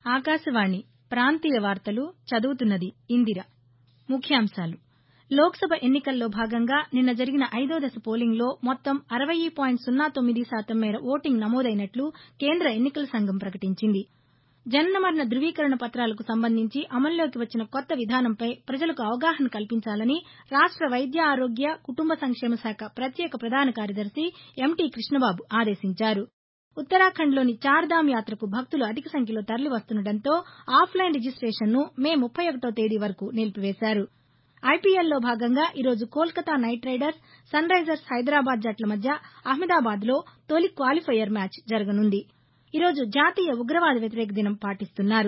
ఆకాశవాణి ప్రాంతీయ వార్తలు చదువుతున్నది ఇందిర ముఖ్యాంశాలు లోక్సభ ఎన్నికల్లో భాగంగా నిన్న జరిగిన ఐదో దశ పోలింగ్లో మొత్తం అరవై పాయింట్ సున్నా తొమ్మిది శాతం మేర ఓటింగ్ నమోదైనట్లు కేంద్ర ఎన్నికల సంఘం ప్రకటించింది జనన మరణ ధృవీకరణ పత్రాలకు సంబంధించి అమల్లోకి వచ్చిన కొత్త విధానంపై ప్రజలకు అవగాహన కల్పించాలని రాష్ట వైద్య ఆరోగ్య కుటుంబ సంక్షేమ శాఖ ప్రత్యేక ప్రధాన కార్యదర్శి ఎంటీ కృష్ణబాబు ఆదేశించారు ఉత్తరాఖండ్లోని చార్ధామ్ యాత్రకు భక్తులు అధిక సంఖ్యలో తరలివస్తుండటంతో ఆఫ్లైన్ రిజిస్టేషన్ను మే ముప్పై ఒకటో తేదీ వరకు నిలిపివేశారు ఐపీఎల్లో భాగంగా ఈరోజు Kolkata knight riders Sunrisers Hyderabad జట్ల మధ్య అహ్మదాబాద్లో తొలి క్వాలిఫైయర్ మ్యాచ్ జరగనుంది ఈరోజు జాతీయ ఉగ్రవాద వ్యతిరేక దినం పాటిస్తున్నారు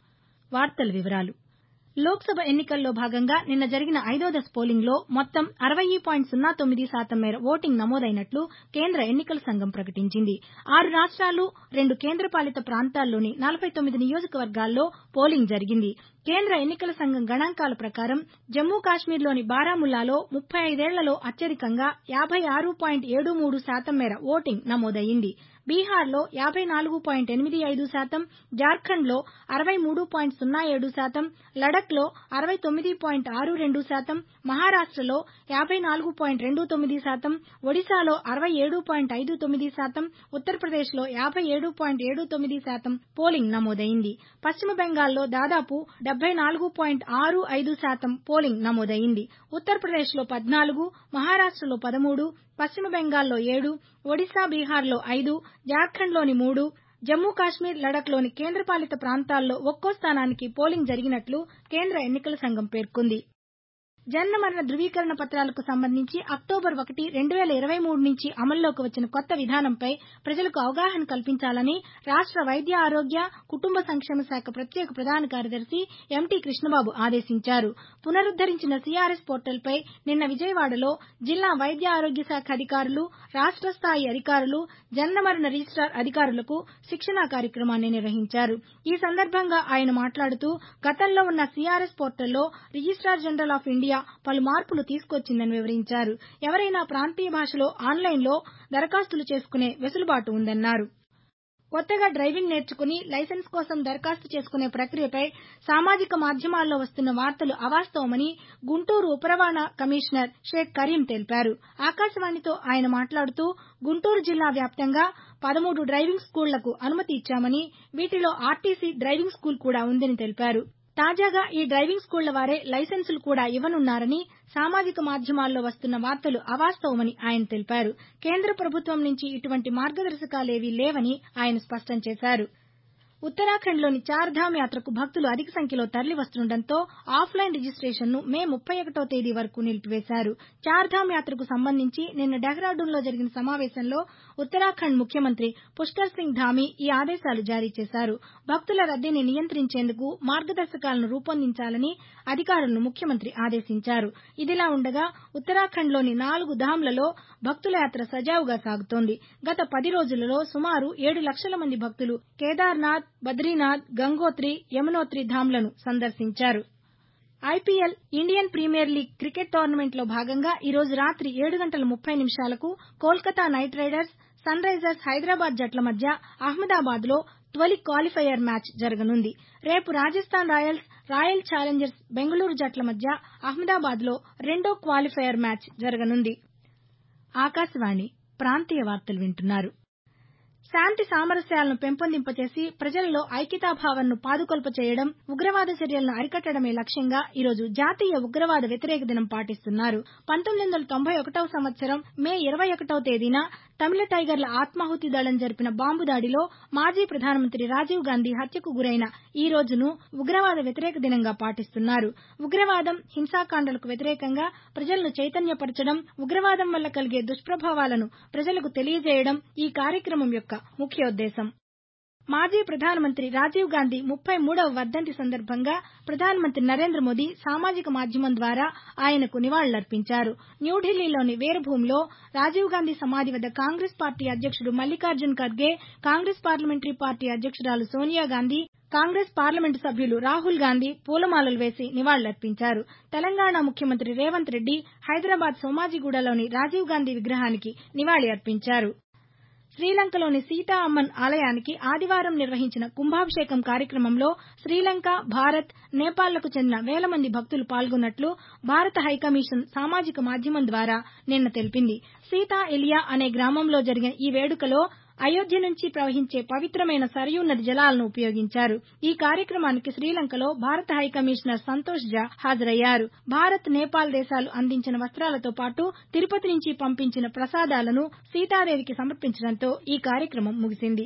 లోక్సభ ఎన్నికల్లో భాగంగా నిన్న జరిగిన ఐదో దశ పోలింగ్లో మొత్తం అరవై పాయింట్ సున్నా తొమ్మిది శాతం మేర ఓటింగ్ నమోదైనట్లు కేంద్ర ఎన్నికల సంఘం ప్రకటించింది ఆరు రాష్ట్రాలు రెండు కేంద్రపాలిత ప్రాంతాల్లోని నలభై తొమ్మిది నియోజకవర్గాల్లో పోలింగ్ జరిగింది కేంద్ర ఎన్నికల సంఘం గణాంకాల ప్రకారం జమ్మూ కాశ్మీర్లోని బారాముల్లాలో ముప్పై ఐదేళ్లలో అత్యధికంగా యాబై ఆరు పాయింట్ ఏడు మూడు శాతం మేర ఓటింగ్ నమోదయ్యింది బీహార్లో యాబై నాలుగు పాయింట్ ఎనిమిది ఐదు శాతం జార్ఖండ్లో అరవై మూడు పాయింట్ సున్నా ఏడు శాతం లడఖ్లో అరవై తొమ్మిది పాయింట్ ఆరు రెండు శాతం మహారాష్టలో యాబై నాలుగు పాయింట్ రెండు తొమ్మిది శాతం ఒడిశాలో అరవై ఏడు పాయింట్ ఐదు తొమ్మిది శాతం ఉత్తరప్రదేశ్లో యాబై ఏడు పాయింట్ ఏడు తొమ్మిది శాతం పోలింగ్ నమోదైంది పశ్చిమ బెంగాల్లో దాదాపు డెబ్బై నాలుగు పాయింట్ ఆరు ఐదు శాతం పోలింగ్ నమోదైంది ఉత్తరప్రదేశ్లో పద్నాలుగు మహారాష్టలో పదమూడు పశ్చిమ బెంగాల్లో ఏడు ఒడిశా బీహార్లో ఐదు జార్ఖండ్లోని మూడు జమ్మూ కాశ్మీర్ లడఖ్లోని కేంద్రపాలిత ప్రాంతాల్లో ఒక్కో స్థానానికి పోలింగ్ జరిగినట్లు కేంద్ర ఎన్నికల సంఘం పేర్కొంది జనన మరణ ధృవీకరణ పత్రాలకు సంబంధించి అక్టోబర్ ఒకటి రెండు వేల ఇరవై మూడు నుంచి అమల్లోకి వచ్చిన కొత్త విధానంపై ప్రజలకు అవగాహన కల్పించాలని రాష్ట వైద్య ఆరోగ్య కుటుంబ సంక్షేమ శాఖ ప్రత్యేక ప్రధాన కార్యదర్శి ఎంటీ కృష్ణబాబు ఆదేశించారు పునరుద్దరించిన సీఆర్ఎస్ పోర్టల్పై నిన్న విజయవాడలో జిల్లా వైద్య ఆరోగ్య శాఖ అధికారులు రాష్ట స్థాయి అధికారులు జనన మరణ రిజిస్టార్ అధికారులకు శిక్షణా కార్యక్రమాన్ని నిర్వహించారు ఈ సందర్భంగా ఆయన మాట్లాడుతూ గతంలో ఉన్న సీఆర్ఎస్ పోర్టల్లో రిజిస్టార్ జనరల్ ఆఫ్ ఇండియా పలు మార్పులు తీసుకొచ్చిందని వివరించారు ఎవరైనా ప్రాంతీయ భాషలో ఆన్లైన్లో దరఖాస్తులు చేసుకునే వెసులుబాటు ఉందన్నారు కొత్తగా డ్రైవింగ్ నేర్చుకుని లైసెన్స్ కోసం దరఖాస్తు చేసుకునే ప్రక్రియపై సామాజిక మాధ్యమాల్లో వస్తున్న వార్తలు అవాస్తవమని గుంటూరు ఉప రవాణా కమిషనర్ షేక్ కరీం తెలిపారు ఆకాశవాణితో ఆయన మాట్లాడుతూ గుంటూరు జిల్లా వ్యాప్తంగా పదమూడు డ్రైవింగ్ స్కూళ్లకు అనుమతి ఇచ్చామని వీటిలో ఆర్టీసీ డ్రైవింగ్ స్కూల్ కూడా ఉందని తెలిపారు తాజాగా ఈ డ్రైవింగ్ స్కూళ్ల వారే లైసెన్సులు కూడా ఇవ్వనున్నారని సామాజిక మాధ్యమాల్లో వస్తున్న వార్తలు అవాస్తవమని ఆయన తెలిపారు కేంద్ర ప్రభుత్వం నుంచి ఇటువంటి మార్గదర్శకాలేవీ లేవని ఆయన స్పష్టం చేశారు ఉత్తరాఖండ్లోని చార్ధామ్ యాత్రకు భక్తులు అధిక సంఖ్యలో తరలివస్తుండటంతో ఆఫ్లైన్ రిజిస్టేషన్ను మే ముప్పై ఒకటో తేదీ వరకు నిలిపివేశారు చార్ధామ్ యాత్రకు సంబంధించి నిన్న డెహ్రాడూన్లో జరిగిన సమావేశంలో ఉత్తరాఖండ్ ముఖ్యమంత్రి పుష్కర్ సింగ్ ధామీ ఈ ఆదేశాలు జారీ చేశారు భక్తుల రద్దీని నియంత్రించేందుకు మార్గదర్శకాలను రూపొందించాలని అధికారులను ముఖ్యమంత్రి ఆదేశించారు ఇదిలా ఉండగా ఉత్తరాఖండ్లోని నాలుగు ధామ్లలో భక్తుల యాత్ర సజావుగా సాగుతోంది గత పది రోజులలో సుమారు ఏడు లక్షల మంది భక్తులు కేదార్నాథ్ బద్రీనాథ్ గంగోత్రి యమునోత్రి ధామ్లను సందర్శించారు IPL Indian premier league cricket టోర్నమెంట్లో భాగంగా ఈ రోజు రాత్రి ఏడు గంటల ముప్పై నిమిషాలకు Kolkata knight riders Sunrisers Hyderabad జట్ల మధ్య అహ్మదాబాద్లో తొలి క్వాలిఫైయర్ మ్యాచ్ జరగనుంది రేపు Rajasthan royals royal challengers Bengaluru జట్ల మధ్య అహ్మదాబాద్లో రెండో క్వాలిఫైయర్ మ్యాచ్ జరగనుంది ఆకాశవాణి ప్రాంతీయ వార్తలు వింటున్నారు శాంతి సామరస్యాలను పెంపొందింపచేసి ప్రజలలో ఐక్యతాభావనను పాదుకొల్ప చేయడం ఉగ్రవాద చర్యలను అరికట్టడమే లక్ష్యంగా ఈరోజు జాతీయ ఉగ్రవాద వ్యతిరేక దినం పాటిస్తున్నారు పంతొమ్మిది వందల తొంభై ఒకటవ సంవత్సరం మే ఇరవై ఒకటవ తేదీన తమిళ టైగర్ల ఆత్మాహుతి దళం జరిపిన బాంబు దాడిలో మాజీ ప్రధానమంత్రి రాజీవ్ గాంధీ హత్యకు గురైన ఈ రోజును ఉగ్రవాద వ్యతిరేక దినంగా పాటిస్తున్నారు ఉగ్రవాదం హింసాకాండలకు వ్యతిరేకంగా ప్రజలను చైతన్యపరచడం ఉగ్రవాదం వల్ల కలిగే దుష్ప్రభావాలను ప్రజలకు తెలియజేయడం ఈ కార్యక్రమం యొక్క ముఖ్యోద్దేశం మాజీ ప్రధానమంత్రి రాజీవ్ గాంధీ ముప్పై మూడవ వర్దంతి సందర్భంగా ప్రధానమంత్రి నరేంద్ర మోదీ సామాజిక మాధ్యమం ద్వారా ఆయనకు నివాళులర్పించారు న్యూఢిల్లీలోని వీరభూమిలో రాజీవ్ గాంధీ సమాధి వద్ద కాంగ్రెస్ పార్టీ అధ్యక్షుడు Mallikarjun Kharge Congress parliamentary party అధ్యక్షురాలు సోనియా గాంధీ కాంగ్రెస్ పార్లమెంటు సభ్యులు రాహుల్ గాంధీ పూలమాలలు వేసి నివాళులర్పించారు తెలంగాణ ముఖ్యమంత్రి రేవంత్ రెడ్డి హైదరాబాద్ సోమాజిగూడలోని రాజీవ్ గాంధీ విగ్రహానికి నివాళి అర్పించారు శ్రీలంకలోని సీతా అమ్మన్ ఆలయానికి ఆదివారం నిర్వహించిన కుంభాభిషేకం కార్యక్రమంలో శ్రీలంక భారత్ నేపాల్లకు చెందిన వేల మంది భక్తులు పాల్గొన్నట్లు భారత హైకమిషన్ సామాజిక మాధ్యమం ద్వారా నిన్న తెలిపింది సీతా ఎలియా అనే గ్రామంలో జరిగిన ఈ వేడుకలో అయోధ్య నుంచి ప్రవహించే పవిత్రమైన సరయూ నది జలాలను ఉపయోగించారు ఈ కార్యక్రమానికి శ్రీలంకలో భారత హైకమిషనర్ సంతోష్ ఝా హాజరయ్యారు భారత్ నేపాల్ దేశాలు అందించిన వస్తాలతో పాటు తిరుపతి నుంచి పంపించిన ప్రసాదాలను సీతాదేవికి సమర్పించడంతో ఈ కార్యక్రమం ముగిసింది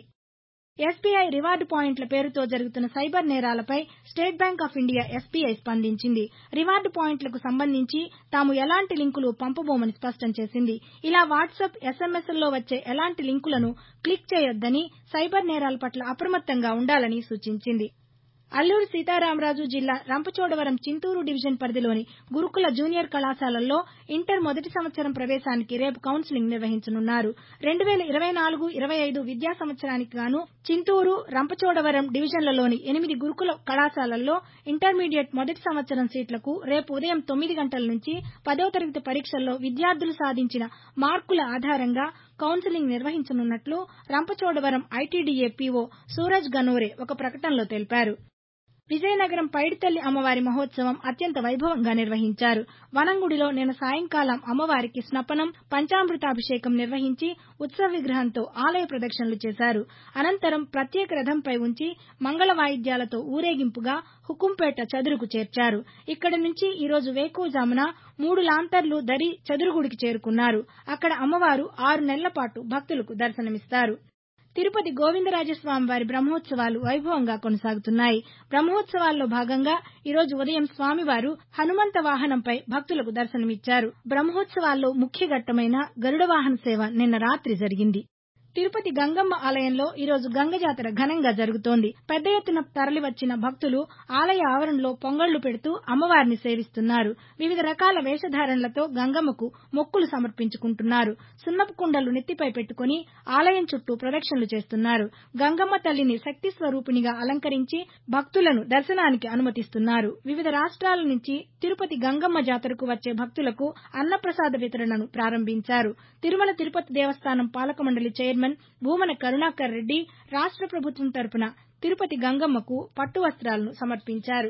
ఎస్బీఐ రివార్డు పాయింట్ల పేరుతో జరుగుతున్న సైబర్ నేరాలపై State Bank of India SBI స్పందించింది రివార్డు పాయింట్లకు సంబంధించి తాము ఎలాంటి లింకులు పంపబోమని స్పష్టం చేసింది ఇలా వాట్సాప్ ఎస్ఎంఎస్ల్లో వచ్చే ఎలాంటి లింకులను క్లిక్ చేయొద్దని సైబర్ నేరాల పట్ల అప్రమత్తంగా ఉండాలని సూచించింది అల్లూరి సీతారామరాజు జిల్లా రంపచోడవరం చింతూరు డివిజన్ పరిధిలోని గురుకుల జూనియర్ కళాశాలల్లో ఇంటర్ మొదటి సంవత్సరం ప్రవేశానికి రేపు కౌన్సిలింగ్ నిర్వహించనున్నారు రెండు వేల ఇరవై నాలుగు ఇరవై ఐదు విద్యా సంవత్సరానికి గాను చింతూరు రంపచోడవరం డివిజన్లలోని ఎనిమిది గురుకుల కళాశాలల్లో ఇంటర్మీడియట్ మొదటి సంవత్సరం సీట్లకు రేపు ఉదయం తొమ్మిది గంటల నుంచి పదో తరగతి పరీక్షల్లో విద్యార్థులు సాధించిన మార్కుల ఆధారంగా కౌన్సిలింగ్ నిర్వహించనున్నట్లు రంపచోడవరం ఐటీడీఏ పీఓ సూరజ్ గనోరే ఒక ప్రకటనలో తెలిపారు విజయనగరం పైడితల్లి అమ్మవారి మహోత్సవం అత్యంత వైభవంగా నిర్వహించారు వనంగుడిలో నిన్న సాయంకాలం అమ్మవారికి స్నపనం పంచామృతాభిషేకం నిర్వహించి ఉత్సవ విగ్రహంతో ఆలయ ప్రదక్షిణలు చేశారు అనంతరం ప్రత్యేక రథంపై ఉంచి మంగళ వాయిద్యాలతో ఊరేగింపుగా హుకుంపేట చదురుకు చేర్చారు ఇక్కడి నుంచి ఈరోజు వేకువజామున మూడు లాంతర్లు దరి చదురుగుడికి చేరుకున్నారు అక్కడ అమ్మవారు ఆరు నెలల పాటు భక్తులకు దర్శనమిస్తారు తిరుపతి గోవిందరాజస్వామి వారి బ్రహ్మోత్సవాలు వైభవంగా కొనసాగుతున్నాయి బ్రహ్మోత్సవాల్లో భాగంగా ఈరోజు ఉదయం స్వామివారు హనుమంత వాహనంపై భక్తులకు దర్శనమిచ్చారు బ్రహ్మోత్సవాల్లో ముఖ్య ఘట్టమైన గరుడ వాహన సేవ నిన్న రాత్రి జరిగింది తిరుపతి గంగమ్మ ఆలయంలో ఈరోజు గంగ జాతర ఘనంగా జరుగుతోంది పెద్ద ఎత్తున తరలివచ్చిన భక్తులు ఆలయ ఆవరణలో పొంగళ్లు పెడుతూ అమ్మవారిని సేవిస్తున్నారు వివిధ రకాల వేషధారణలతో గంగమ్మకు మొక్కులు సమర్పించుకుంటున్నారు సున్నపు కుండలు నెత్తిపై పెట్టుకుని ఆలయం చుట్టూ ప్రదక్షిణలు చేస్తున్నారు గంగమ్మ తల్లిని శక్తి స్వరూపిణిగా అలంకరించి భక్తులను దర్శనానికి అనుమతిస్తున్నారు వివిధ రాష్ట్రాల నుంచి తిరుపతి గంగమ్మ జాతరకు వచ్చే భక్తులకు అన్నప్రసాద వితరణను ప్రారంభించారు తిరుమల తిరుపతి దేవస్థానం పాలక మండలి చైర్మన్ భూమన కరుణాకర్ రెడ్డి రాష్ట్ర ప్రభుత్వం తరపున తిరుపతి గంగమ్మకు పట్టు వస్త్రాలను సమర్పించారు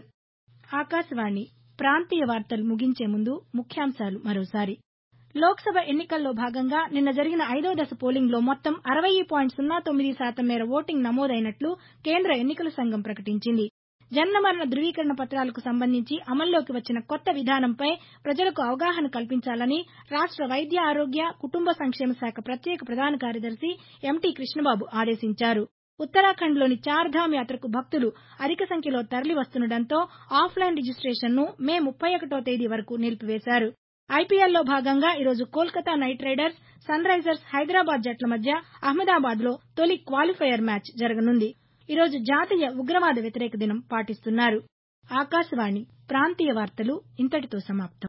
ఆకాశవాణి ప్రాంతీయ వార్తలు ముగించే ముందు ముఖ్యాంశాలు మరోసారి లోక్సభ ఎన్నికల్లో భాగంగా నిన్న జరిగిన ఐదో దశ పోలింగ్లో మొత్తం అరవై పాయింట్ సున్నా తొమ్మిది శాతం మేర ఓటింగ్ నమోదైనట్లు కేంద్ర ఎన్నికల సంఘం ప్రకటించింది జనన మరణ ధృవీకరణ పత్రాలకు సంబంధించి అమల్లోకి వచ్చిన కొత్త విధానంపై ప్రజలకు అవగాహన కల్పించాలని రాష్ట వైద్య ఆరోగ్య కుటుంబ సంక్షేమ శాఖ ప్రత్యేక ప్రధాన కార్యదర్శి ఎంటీ కృష్ణబాబు ఆదేశించారు ఉత్తరాఖండ్లోని చార్ధామ్ యాత్రకు భక్తులు అధిక సంఖ్యలో తరలి వస్తుండటంతో ఆఫ్లైన్ రిజిస్టేషన్ను మే ముప్పై ఒకటో తేదీ వరకు నిలిపివేశారు ఐపీఎల్లో భాగంగా ఈరోజు Kolkata knight riders Sunrisers Hyderabad జట్ల మధ్య అహ్మదాబాద్లో తొలి క్వాలిఫైయర్ మ్యాచ్ జరగనుంది ఈరోజు జాతీయ ఉగ్రవాద వ్యతిరేక దినం పాటిస్తున్నారు ఆకాశవాణి ప్రాంతీయ వార్తలు ఇంతటితో సమాప్తం